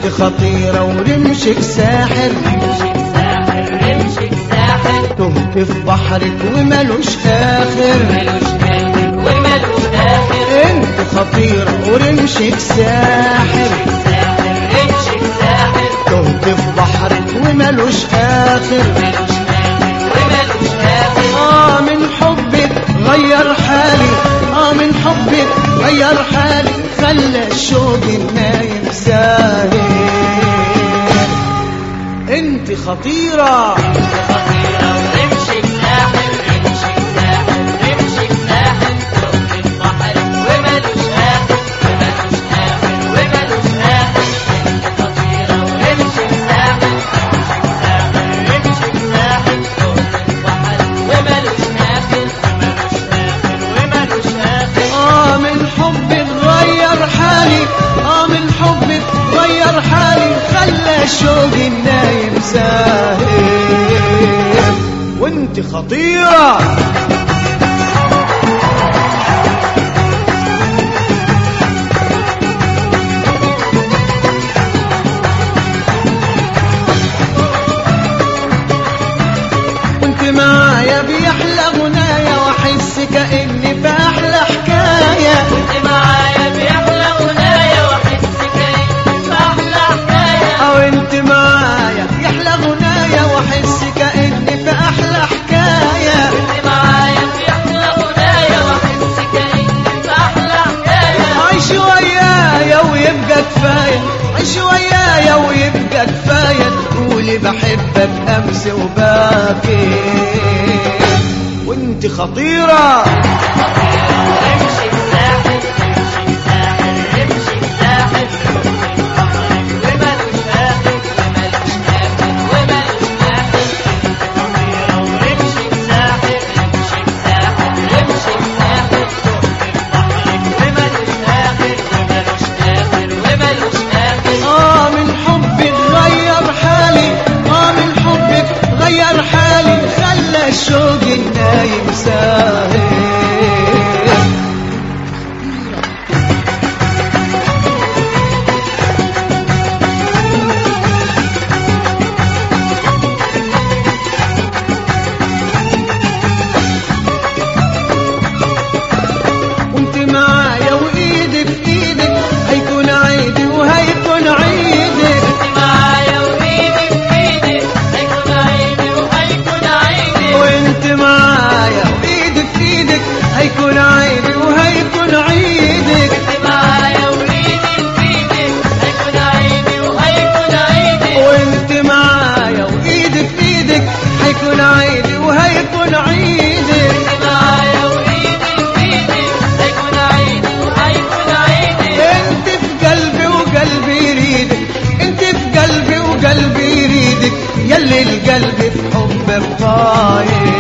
انت خطيرة ورمشك ساحر رمشك ساحر رمشك ساحر تهت في بحرك وملوش آخر ملوش آخر وملوش آخر انت خطيرة ورمشك ساحر ساحر رمشك ساحر تهت في بحرك وملوش آخر ملوش آخر وملوش آخر آه من حبك غير حالي آه من حبك غير حالي خلى الشوق النايم ساهر انت خطيرة خطيرة ورمشك ساحر رمشك ساحر رمشك ساحر تهت البحر وملوش آخر وملوش آخر وملوش آخر خطيرة ورمشك ساحر رمشك ساحر رمشك ساحر تهت البحر وملوش آخر وملوش آخر وملوش آخر آه من حبك غير حالي آه من حبك غير حالي خلى الشوق النايم ساهر وانت خطيرة وانت معايا بيحلى غنايا واحس كاني باحلى حكايه انت معايا بيحلى غنايا واحس كأني بأحلى حكاية او انت معايا يحلى غنايا واحس كاني في احلى حكايه انت معايا بيحلى غنايا واحس كأني بأحلى حكاية عيش ويايا ويبقى كفايه عيش ويايا ويبقى كفايه تقولي بحبك امس وباكي وانت خطيره امشي الساحل امشي الساحل امشي الساحل ومالوش آخر ومالوش آخر ومالوش آخر خطيرة وامشي الساحل امشي الساحل امشي الساحل ومالوش آخر ومالوش آخر ومالوش آخر اه من حبك غير حالي اه من حبك غير حالي خلى الشوق النايم ساهر وانت معايا وايدي في ايدك هيكون عيدي وهيكون عيدك انت معايا وايدي في ايدي هيكون عيدي وهيكون عيدي وانت معايا وايدي في ايدك هيكون عيدي وهيكون عيدك انت معايا وايدي في ايدي هيكون عيدي وهيكون عيدي وانت معايا وايدي في ايدك هيكون عيدي وهيكون عيدك انت معايا وايدي في ايدي هيكون عيدي وهيكون عيدي انت في قلبي وقلبي يريدك انت في قلبي وقلبي يريدك يلي القلب في حبك طاير